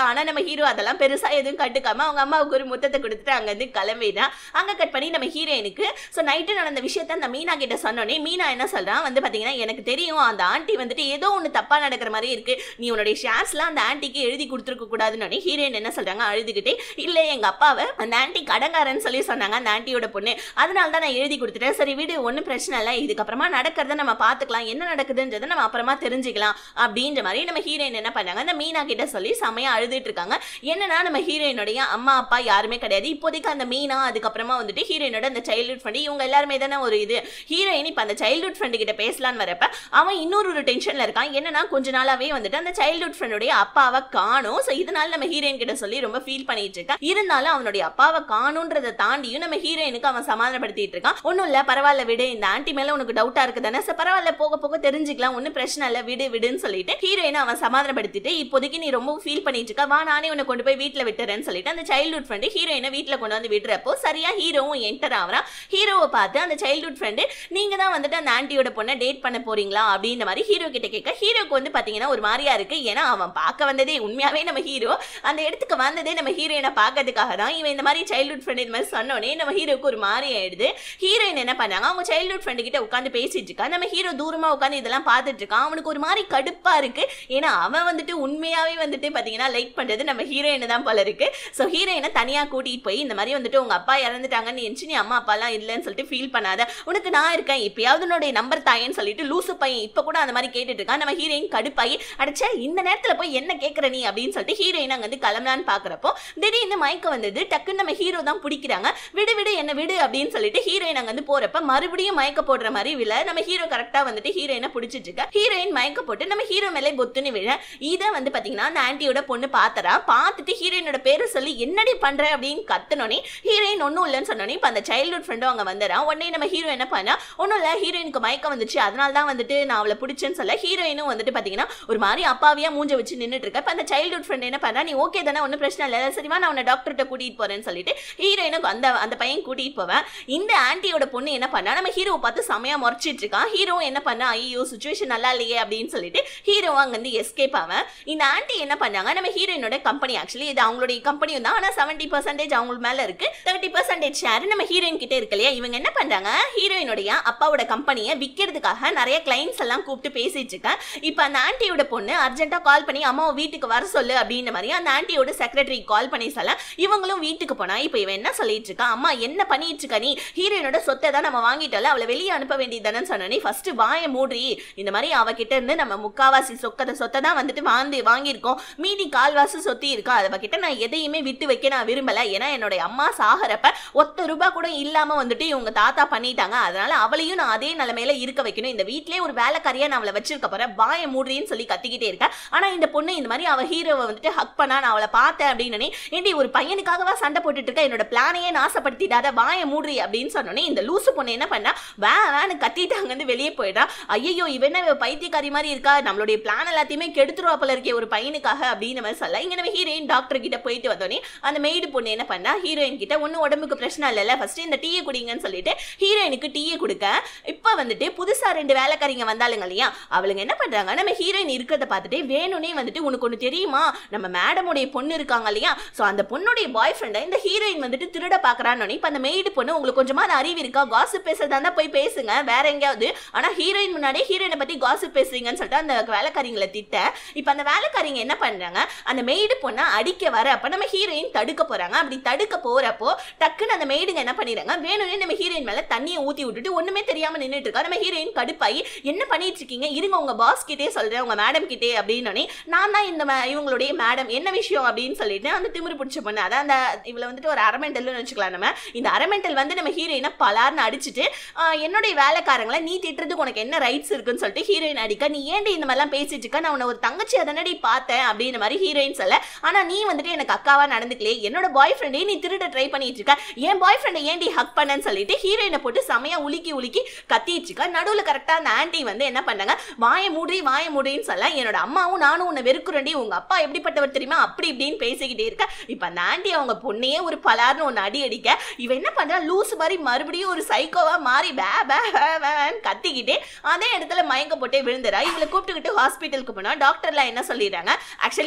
இருக்கா ஆனா நம்ம ஹீரோ அதெல்லாம் பெருசா எதுவும் கண்டுக்காம அவங்க அம்மாவுக்கு ஒரு முத்தத்தை கொடுத்துட்டு அங்க இருந்து கிளம்பினா அங்க கட் பண்ணி நம்ம ஹீரோயினுக்கு ஸோ நைட்டு நடந்த விஷயத்த அந்த மீனா கிட்ட சொன்னோடனே மீனா என்ன சொல்றான் வந்து பாத்தீங்கன்னா எனக்கு தெரியும் அந்த ஆண்டி வந்துட்டு ஏதோ ஒன்று தப்பா நடக்கிற மாதிரி இருக்கு நீ உன்னுடைய ஷேர்ஸ்லாம் அந்த ஆண்டிக்கு எழுதி கொடுத்துருக்க கூடாதுன்னு ஹீரோயின் என்ன சொல்றாங்க அழுதுகிட்டே இல்ல எங்க அப்பாவை அந்த ஆண்டி கடங்காரன்னு சொல்லி சொன்னாங்க அந்த ஆண்டியோட பொண்ணு அதனால தான் நான் எழுதி கொடுத்துட்டேன் சரி விடு ஒன்றும் பிரச்சனை இல்லை இதுக்கப்புறமா நடக்கிறத நம்ம பார்த்துக்கலாம் என்ன நடக்குதுன்றதை நம்ம அப்புறமா தெரிஞ்சுக்கலாம் அப்படின்ற மாதிரி நம்ம ஹீரோயின் என்ன பண்ணாங்க அந்த மீனா கிட்ட சொல்லி செமையா அழுதுட்டு இருக்காங்க என்னன்னா நம்ம ஹீரோயினுடைய அம்மா அப்பா யாருமே கிடையாது இப்போதைக்கு அந்த மீனா அதுக்கப்புறமா வந்துட்டு ஹீரோயினோட அந்த சைல்ட்ஹுட் ஃப்ரெண்டு இவங்க எல்லாருமே தானே ஒரு இது ஹீரோயின் இப்போ அந்த சைல்ட்ஹுட் ஃப்ரெண்டு கிட்ட பேசலான்னு வரப்ப அவன் இன்னொரு ஒரு டென்ஷன்ல இருக்கான் என்னன்னா கொஞ்ச நாளாவே வந்துட்டு அந்த சைல்ட்ஹுட் ஃப்ரெண்டுடைய அப்பாவை காணும் ஸோ இதனால நம்ம ஹீரோயின் கிட்ட சொல்லி ரொம்ப ஃபீல் பண்ணிட்டு இருக்கான் இருந்தாலும் அவனுடைய அப்பாவை காணுன்றதை தாண்டியும் நம்ம ஹீரோயினுக்கு அவன் சமாதானப்படுத்திட்டு இருக்கான் ஒன்றும் இல்லை பரவாயில்ல விடு இந்த ஆண்டி மேல உனக்கு டவுட்டா இருக்கு தானே சரி பரவாயில்ல போக போக தெரிஞ்சுக்கலாம் ஒன்றும் பிரச்சனை இல்லை விடு விடுன்னு சொல்லிட்டு ஹீரோயினை அவன் சமாதானப்படுத்திட்டு இப்போதைக்கு நீ ரொம்ப ஃபீல் பண்ணிட்டு இருக்க வா நானே உன்னை கொண்டு போய் வீட்டில் விட்டுறேன்னு சொல்லிட்டு அந்த சைல்ட்ஹுட் ஃப்ரெண்டு ஹீரோயினை வீட்டில் கொண்டு வந்து விடுறப்போ சரியா ஹீரோவும் என்டர் ஆகிறான் ஹீரோவை பார்த்து அந்த சைல்ட்ஹுட் ஃப்ரெண்டு நீங்க தான் வந்துட்டு அந்த ஆண்டியோட பொண்ணை டேட் பண்ண போறீங்களா அப்படின்ற மாதிரி ஹீரோ கிட்ட கேட்க ஹீரோக்கு வந்து பாத்தீங்கன்னா ஒரு மாதிரியா இருக்கு ஏன்னா அவன் பார்க்க வந்ததே உண்மையாவே நம்ம ஹீரோ அந்த இடத்துக்கு வந்ததே நம்ம ஹீரோயினை பார்க்கறதுக்காக தான் இவன் இந்த மாதிரி சைல்ட்ஹுட் ஃப்ரெண்ட் இந்த மாதிரி சொன்னோடனே நம்ம ஹீரோக்கு ஒரு மாதிரி ஆயிடுது ஹீரோயின் என்ன பண்ணாங்க அவங்க சைல்ட்ஹுட் ஃப்ரெண்டு கிட்ட உட்காந்து பேசிட்டு இருக்கா நம்ம ஹீரோ தூரமா உட்காந்து இதெல்லாம் பார்த்துட்டு இருக்கான் அவனுக்கு ஒரு மாதிரி கடுப்பா இருக்கு ஏன்னா அவன் வந்துட்டு உண்மையாவே வந்துட்டு பாத்தீங்கன்னா லைக் பண்றது நம்ம ஹீரோயினை தான் போல இருக்கு ஸோ ஹீரோயினை தனியா கூட்டிட்டு போய் இந்த மாதிரி வந்துட்டு உங்க அப்பா இறந்துட்டாங்கன்னு நினைச்சு நீ அம்மா அப்பாலாம் இல்லைன்னு சொல்லிட்டு ஃபீல் பண்ணாத உனக்கு நான் இருக்கேன் இப்பயாவது உன்னுடைய நம்பர் தாயேன்னு சொல்லிட்டு லூசு பையன் இப்ப கூட அந்த மாதிரி கேட்டுட்டு இருக்கான் நம்ம ஹீரோயின் கடுப்பாயி அடிச்சா இந்த நேரத்துல போய் என்ன கேக்குற நீ அப்படின்னு சொல்லிட்டு ஹீரோயின் அங்க வந்து கிளம்பலான்னு பாக்குறப்போ திடீர்னு மயக்க வந்தது டக்குன்னு நம்ம ஹீரோ தான் பிடிக்கிறாங்க விடு விடு என்ன விடு அப்படின்னு சொல்லிட்டு ஹீரோயின் அங்க வந்து போறப்ப மறுபடியும் மயக்க போடுற மாதிரி விழ நம்ம ஹீரோ கரெக்டா வந்துட்டு ஹீரோயினை பிடிச்சிட்டு இருக்க ஹீரோயின் மயக்க போட்டு நம்ம ஹீரோ மேலே பொத்துன்னு விழ இதை வந்து பாத்தீங்கன்னா அந்த ஆன்ட்டியோட பொண்ணு பாத்தரா பார்த்துட்டு ஹீரோயினோட பேரை சொல்லி என்னடி பண்ற அப்படின்னு கத்துனோனே ஹீரோயின் ஒன்றும் இல்லைன்னு சொன்னோன்னே இப்போ அந்த சைல்ட்ஹுட் ஃப்ரெண்டும் அங்கே வந்துடுறான் உடனே நம்ம ஹீரோ என்ன பண்ணா ஒன்றும் இல்லை ஹீரோயினுக்கு மயக்கம் வந்துச்சு அதனால தான் வந்துட்டு நான் அவளை பிடிச்சேன்னு சொல்ல ஹீரோயினும் வந்துட்டு பார்த்தீங்கன்னா ஒரு மாதிரி அப்பாவியா மூஞ்ச வச்சு நின்றுட்டு இருக்க இப்போ அந்த சைல்ட்ஹுட் ஃப்ரெண்ட் என்ன பண்ணா நீ ஓகே தானே ஒன்றும் பிரச்சனை இல்லை சரிவா நான் உன்னை டாக்டர்கிட்ட கூட்டிட்டு போறேன்னு சொல்லிட்டு ஹீரோயினுக்கு அந்த அந்த பையன் கூட்டிட்டு போவேன் இந்த ஆன்ட்டியோட பொண்ணு என்ன பண்ணா நம்ம ஹீரோவை பார்த்து செமையா முறைச்சிட்டு இருக்கான் ஹீரோ என்ன பண்ணா ஐயோ சுச்சுவேஷன் நல்லா இல்லையே அப்படின்னு சொல்லிட்டு ஹீரோ அங்கேருந்து எஸ்கேப் ஆவன் இந்த ஆன்ட்டி என்ன பண்ணாங்க நம்ம ஹீரோயினோட கம்பெனி ஆக்சுவலி இது அவங்களுடைய கம்பெனியும் தான் ஆனால் செவன்ட்டி பர்சன்டேஜ் அவங்களுக்கு மேல இருக்கு தேர்ட்டி பர்சன்டேஜ் ஷேர் நம்ம ஹீரோயின் கிட்ட இருக்கு இல்லையா இவங்க என்ன பண்றாங்க ஹீரோயினுடைய அப்பாவோட கம்பெனியை விற்கிறதுக்காக நிறைய கிளைண்ட்ஸ் எல்லாம் கூப்பிட்டு பேசிட்டு இருக்கேன் இப்போ அந்த ஆன்ட்டியோட பொண்ணு அர்ஜென்ட்டாக கால் பண்ணி அம்மாவை வீட்டுக்கு வர சொல்லு அப்படின்ற மாதிரி அந்த ஆன்ட்டியோட செக்ரட்டரி கால் பண்ணி சொல்ல இவங்களும் வீட்டுக்கு போனா இப்போ இவன் என்ன சொல்லிட்டு இருக்கா அம்மா என்ன பண்ணிட்டு இருக்க நீ ஹீரோயினோட சொத்தை தான் நம்ம வாங்கிட்டோம்ல அவளை வெளியே அனுப்ப வேண்டியதானே சொன்னே ஃபர்ஸ்ட் வாயை மூடி இந்த மாதிரி அவகிட்ட இருந்து நம்ம முக்காவாசி சொக்கத சொத்தை தான் வந்துட்டு வாங்கி வாங்கியிருக்கோம் மீதி கால்வாசி சொத்தி இருக்கா அதை கிட்ட நான் எதையுமே விட்டு வைக்க நான் விரும்பல ஏன்னா என்னுடைய அம்மா சாகரப்ப ஒத்த ரூபாய் கூட இல்லாம வந்துட்டு இவங்க தாத்தா பண்ணிட்டாங்க அதனால அவளையும் நான் அதே நிலைமையில இருக்க வைக்கணும் இந்த வீட்லயே ஒரு வேலைக்காரியா நான் அவளை வச்சிருக்க போறேன் வாயை மூடுறின்னு சொல்லி கத்திக்கிட்டே இருக்கேன் ஆனா இந்த பொண்ணு இந்த மாதிரி அவ ஹீரோவை வந்துட்டு ஹக் பண்ணா நான் அவளை பார்த்தேன் அப்படின்னு ஏண்டி ஒரு பையனுக்காகவா சண்டை போட்டுட்டு இருக்க என்னோட பிளானையே நாசப்படுத்திடாத வாயை மூடுறி அப்படின்னு சொன்னோன்னே இந்த லூசு பொண்ணு என்ன பண்ணா வே வேன்னு கத்திட்டு அங்கிருந்து வெளியே போயிடா ஐயோ இவ என்ன இவ பைத்தியக்காரி மாதிரி இருக்கா நம்மளுடைய பிளான் எல்லாத்தையுமே கெடுத்துருவா போல இருக்கே ஒரு பையனுக்காக அப்படின்னு மாதிரி சொல்ல இங்க நம்ம ஹீரோயின் டாக்டர் கிட்ட போயிட்டு வந்தோடனே அந்த மெய்டு பொண்ணு என்ன பண்ணா ஹீரோயின் கிட்ட ஒன்னும் உடம்புக்கு பிரச்சனை இல்லைல்ல ஃபர்ஸ்ட் இந்த டீயை குடிங்கன்னு சொல்லிட்டு ஹீரோயினுக்கு டீயை கொடுக்க இப்போ வந்துட்டு புதுசா ரெண்டு வேலைக்காரிங்க வந்தாளுங்க இல்லையா அவளுங்க என்ன பண்றாங்க நம்ம ஹீரோயின் இருக்கிறத பார்த்துட்டு வேணும்னே வந்துட்டு உனக்கு ஒன்று தெரியுமா நம்ம மேடமுடைய பொண்ணு இருக்காங்க இல்லையா ஸோ அந்த பொண்ணுடைய பாய் ஃப்ரெண்டை இந்த ஹீரோயின் வந்துட்டு திருட பார்க்கறான்னு இப்போ அந்த மெய்டு பொண்ணு உங்களுக்கு கொஞ்சமா அறிவு இருக்கா காசு பேசுறதா இருந்தா போய் பேசுங்க வேற எங்கேயாவது ஆனா ஹீரோயின் முன்னாடியே ஹீரோயினை பத்தி காசு பேசுறீங்கன்னு சொல்லிட்டு அந்த வேலைக்காரிங்களை திட்ட இப்போ அந்த வேலைக்காரிங்க என்ன பண்றாங்க அந்த மெய்டு பொண்ணை அடிக்க வர அப்ப நம்ம ஹீரோயின் தடுக்க போறாங்க அப்படி தடுக்க போறப்போ டக்குன்னு அந்த மெய்டுங்க என்ன பண்ணிடுறாங்க வேணும்னே நம்ம ஹீரோயின் மேல தண்ணியை ஊத்தி விட்டுட்டு ஒண்ணுமே தெரியாம நின்னுட்டு இருக்கா நம்ம ஹீரோயின் கடுப்பாயி என்ன பண்ணிட்டு இருக்கீங்க இருங்க உங்க பாஸ் கிட்டே சொல்றேன் உங்க மேடம் கிட்டே அப்படின்னு நான் தான் இந்த ம- இவங்களுடைய மேடம் என்ன விஷயம் அப்படின்னு சொல்லிட்டு அந்த திமிரு பிடிச்ச பொண்ணு அதான் அந்த இவளை வந்துட்டு ஒரு அரமெண்டல்னு வச்சுக்கலாம் நம்ம இந்த அரமெண்டல் வந்து நம்ம ஹீரோயினை பலார்னு அடிச்சுட்டு ஆஹ், என்னுடைய வேலைக்காரங்களை நீ திட்டுறதுக்கு உனக்கு என்ன ரைட்ஸ் இருக்குன்னு சொல்லிட்டு ஹீரோயின் அடிக்க நீ ஏன்டி இந்த மாதிரிலாம் பேசிட்டு இருக்க நான் உன்னை ஒரு தங்கச்சி அதனடி பார்த்தேன் அப்படின்ற மாதிரி ஹீரோயின் சொல்ல ஆனா நீ வந்துட்டு எனக்கு அக்காவா நடந்துக்கலையே என்னோட பாய் ஃப்ரெண்டே நீ திருட ட்ரை பண்ணிட்டு இருக்க என் பாய் ஃப்ரெண்டை ஏன்டி ஹக் பண்ணேன்னு சொல்லிட்டு ஹீரோயினை போட்டு செமையா உலுக்கி உலுக்கி கத்திட்டு இருக்கா நடுவில் கரெக்டா அந்த ஆன்ட்டி வந்து என்ன பண்ணாங்க வாயை மூடி வாயை மூடின்னு சொல்ல என்னோட அம்மாவும் நானும் உன்னை வெறுக்குறேன்டி உங்க அப்பா எப்படிப்பட்டவர் தெரியுமா அப்படி இப்படின்னு பேசிக்கிட்டே இருக்க இப்ப அந்த ஆன்ட்டி அவங்க பொண்ணையே ஒரு பலார்னு ஒன்று அடி அடிக்க இவ என்ன பண்றா லூஸ் மாதிரி மறுபடியும் ஒரு சைக்கோவா மாறி பே பே பே, பேன்னு கத்திக்கிட்டே அதே இடத்துல மயக்க போட்டே விழுந்துறா இவளை கூப்பிட்டுக்கிட்டு ஹாஸ்பிட்டலுக்கு போனா டாக்டர்லாம் என்ன சொல்லிடுறாங்க ஆக்சுவலி இவளுக்கு வந்துட்டு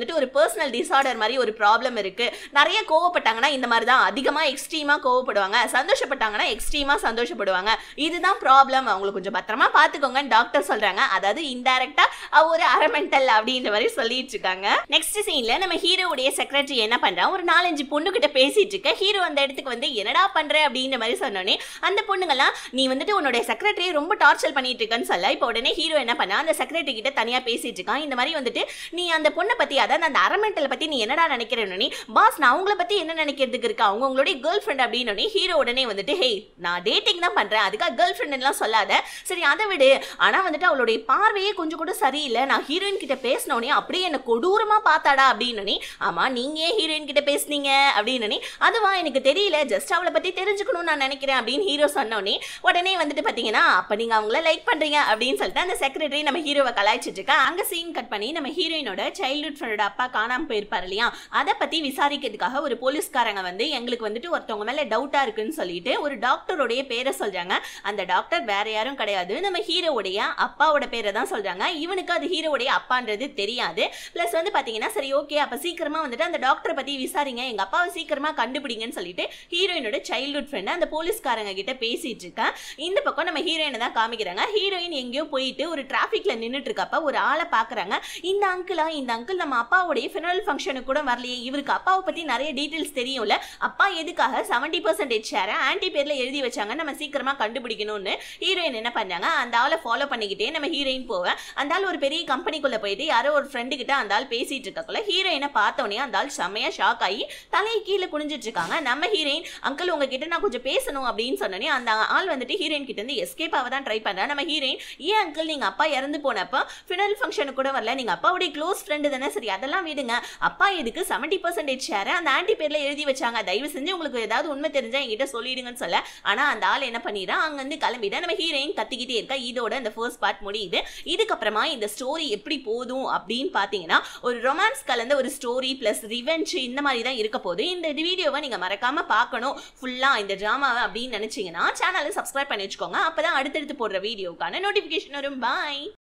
வந்துட்டு ஒரு பர்சனல் டிசார்டர் மாதிரி ஒரு ப்ராப்ளம் இருக்கு நிறைய கோவப்பட்டாங்கன்னா இந்த மாதிரி தான் அதிகமா எக்ஸ்ட்ரீமா கோவப்படுவாங்க சந்தோஷப்பட்டாங்கன்னா எக்ஸ்ட்ரீமா சந்தோஷப்படுவாங்க இதுதான் ப்ராப்ளம் அவங்களை கொஞ்சம் பத்திரமா பாத்துக்கோங்க டாக்டர் சொல்றாங்க அதாவது இன்டைரக்டா ஒரு அரமெண்டல் அப்படின்ற மாதிரி சொல்லிட்டு இருக்காங்க நெக்ஸ்ட் சீன்ல நம்ம ஹீரோவுடைய செக்ரட்டரி என்ன பண்றா ஒரு நாலஞ்சு பொண்ணு கிட்ட பேசிட்டு இருக்க ஹீரோ அந்த இடத்துக்கு வந்து என்னடா பண்ற அப்படின்ற மாதிரி சொன்னோடனே அந்த பொண்ணுங்கெல்லாம் நீ வந்துட்டு உன்னோட செக்ரட்டரியை ரொம்ப டார்ச்சர் பண்ணிட்டு இருக்கன்னு சொல்ல இப்போ உடனே ஹீரோ என்ன பண்ணா அந்த செக்ரட்டரி கிட்ட தனியா பேசிட்டு இருக்கான் இந்த மாதிரி வந்துட்டு நீ அந்த பொண்ணை பத்தி அதாவது அந்த அரமெண்டலை பத்தி நீ என்னடா நினைக்கிறேன்னு பாஸ் நான் அவங்கள பத்தி என்ன நினைக்கிறதுக்கு இருக்கா அவங்க உங்களுடைய கேர்ள் ஃப்ரெண்ட் அப்படின்னு ஹீரோ உடனே வந்துட்டு ஹே நான் டேட்டிங் தான் பண்றேன் அதுக்காக கேர்ள் ஃப்ரெண்ட்லாம் சொல்லாத சரி அதை விடு ஆனா வந்துட்டு அவளுடைய பார்வையே கொஞ்சம் கூட சரியில்லை நான் ஹீரோயின் கிட்ட பேசினோடனே அப்படியே என்ன கொடூரமா பார்த்தாடா அப்படின்னு ஆமா நீங்க ஏன் ஹீரோயின் கிட்ட பேசுனீங்க அப்படின்னு அதுவா எனக்கு தெரியல ஜஸ்ட் அவளை பத்தி தெரிஞ்சுக்கணும்னு நான் நினைக்கிறேன் அப்படின்னு ஹீரோ சொன்னோடனே உடனே வந்துட்டு பாத்தீங்கன்னா அப்ப நீங்க அவங்கள லைக் பண்றீங்க அப்படின்னு சொல்லிட்டு அந்த செக்ரட்டரி நம்ம ஹீரோவை கலாய்ச்சிட்டு இருக்கா அங்க சீன் கட் பண்ணி நம்ம ஹீரோயினோட சைல்ட்ஹுட் ஃப்ரெண்டோட அப்பா காணாம போயிருப்பாரு இல்லையா அதை பத்தி விசாரிக்கிறதுக்காக ஒரு போலீஸ்காரங்க வந்து எங்களுக்கு வந்துட்டு ஒருத்தவங்க மேல டவுட்டா இருக்குன்னு சொல்லிட்டு ஒரு டாக்டருடைய பேரை சொல்றாங்க அந்த டாக்டர் வேற யாரும் கிடையாது நம்ம ஹீரோவுடைய அப்பாவோட பேரை தான் சொல்றாங்க இவனுக்கு அது ஹீரோவுடைய அப்பான்றது தெரியாது பிளஸ் வந்து பாத்தீங்கன்னா சரி ஓகே அப்ப சீக்கிரமா வந்துட்டு அந்த டாக்டரை பத்தி விசாரிங்க எங்க அப்பாவை சீக்கிரமா கண்டுபிடிங்கன்னு சொல்லிட்டு ஹீரோயினோட சைல்ட்ஹுட் ஃப்ரெண்ட் அந்த போலீஸ்காரங்க கிட்ட பேசிட்டு இருக்கேன் இந்த பக்கம் நம்ம ஹீரோயினை தான் காமிக்கிறாங்க ஹீரோயின் எங்கேயோ போயிட்டு ஒரு டிராஃபிக்ல நின்னுட்டு இருக்கப்ப ஒரு ஆளை பாக்குறாங்க இந்த அங்கிளா இந்த அங்கிள் நம்ம அப்பாவுடைய ஃபினரல் ஃபங்க்ஷனுக்கு கூட வரலையே இவருக்கு அப்பாவை பத்தி நிறைய டீடைல்ஸ் தெரியும்ல அப்பா எதுக்காக செவன்டி பர்சன்டேஜ் ஷேரை ஆன்டி பேர்ல எழுதி வச்சாங்க நம்ம சீக்கிரமா கண்டுபிடிக்கணும்னு ஹீரோயின் என்ன பண்ணாங்க அந்த ஆளை ஃபாலோ பண்ணிக்கிட்டே நம்ம ஹீரோயின் போவேன் அந்த ஆள் ஒரு பெரிய கம்பெனிக்குள்ள போயிட்டு யாரோ ஒரு ஃப்ரெண்டு கிட்ட அந்த ஆள் பேசிட்டு இருக்கக்குள்ள ஹீரோயினை பார்த்தோன்னே அந்த ஆள் செம்மையா ஷாக் ஆகி தலையை கீழே குனிஞ்சிட்டு இருக்காங்க நம்ம ஹீரோயின் அங்கிள் உங்ககிட்ட நான் கொஞ்சம் பேசணும் அப்படின்னு சொன்னோன்னே அந்த ஆள் வந்துட்டு ஹீரோயின் கிட்ட இருந்து எஸ்கேப் ஆக தான் ட்ரை பண்றா நம்ம ஹீரோயின் ஏன் அங்கிள் நீங்க அப்பா இறந்து போனப்ப ஃபினல் ஃபங்க்ஷனுக்கு கூட வரல நீங்க அப்பாவுடைய க்ளோஸ் ஃப்ரெண்டு தானே சரி அதெல்லாம் விடுங்க அப்பா எதுக்கு செவன்டி பர்சன்டேஜ் ஷேர் அந்த ஆன்டி பேர்ல எழுதி வச்சாங்க தயவு செஞ்சு உங்களுக்கு ஏதாவது உண்மை தெரிஞ்சா என்கிட்ட சொல்லிடுங்கன்னு சொல்ல ஆனா அந்த ஆள் என்ன பண்ணிடுறா அங்க இருந்து கிளம்பிட்டா நம்ம ஹீரோயின் கத்திக்கிட்டே இருக்கா இதோட அந்த ஃபர்ஸ்ட் பார்ட் முடியுது இதுக்கப்புறமா இந்த ஸ்டோரி எப்படி போதும் அப்படின்னு பாத்தீங்கன்னா ஒரு ரொமான்ஸ் கலந்த ஒரு ஸ்டோரி பிளஸ் ரிவெஞ்ச் இந்த மாதிரி தான் இருக்க போகுது இந்த வீடியோவை நீங்க மறக்காம பார்க்கணும் ஃபுல்லா இந்த ட்ராமாவை அப்படின்னு நினைச்சீங்கன்னா சேனலை சப்ஸ்கிரைப் பண்ணி வச்சுக்கோங்க அப்பதான் அடுத்தடுத்து போடுற வீடியோக்கான நோட்டிபிகேஷன் வரும் பாய்